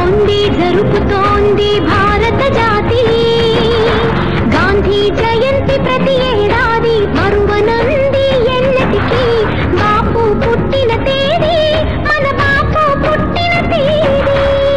జరుపుతోంది జరుపుతోంది భారత జాతి గాంధీ జయంతి ప్రతి ఏడాది మరువనంది ఎన్నటికీ బాపు పుట్టిన తేదీ మన బాపు పుట్టిన తేదీ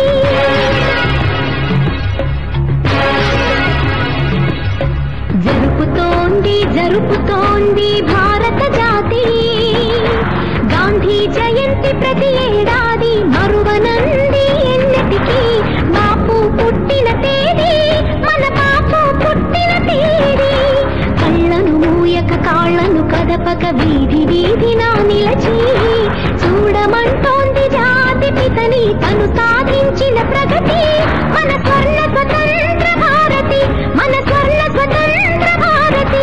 జరుపుతోంది జరుపుతోంది భారత జాతి గాంధీ జయంతి ప్రతి ఏడాది మరువనంది ఎన్నటికీ బాపు పుట్టిన తేదీ మన బాపు పుట్టిన తేదీ కళ్ళను మూయక కాళ్ళను కదపక వీధి వీధిన నిలచి చూడమంటోంది జాతి పితని తను సాధించిన ప్రగతి మన స్వర్ణ స్వతంత్ర భారతి మన స్వర్ణ స్వతంత్ర భారతి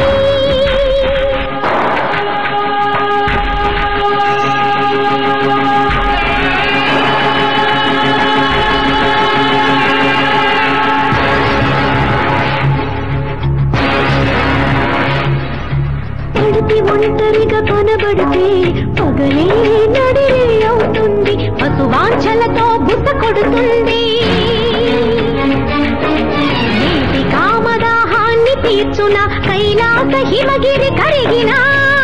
పడితే ఒంటరిగా కనబడితే పగలే నడిలే అవుతుంది పశువాంఛలతో బుస కొడుతుంది నీటి కామదాహాన్ని తీర్చున కైలాస హిమగిరి కరిగినా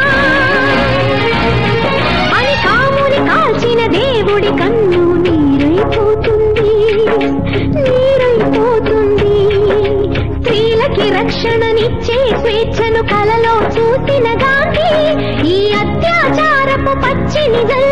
అని కాముని కాల్చిన దేవుడి కన్ను నీరైపోతుంది నీరైపోతుంది స్త్రీలకి రక్షణనిచ్చే స్వేచ్ఛను కలలో చూసిన గాంధీ ఈ అత్యాచారపు పచ్చి నిజం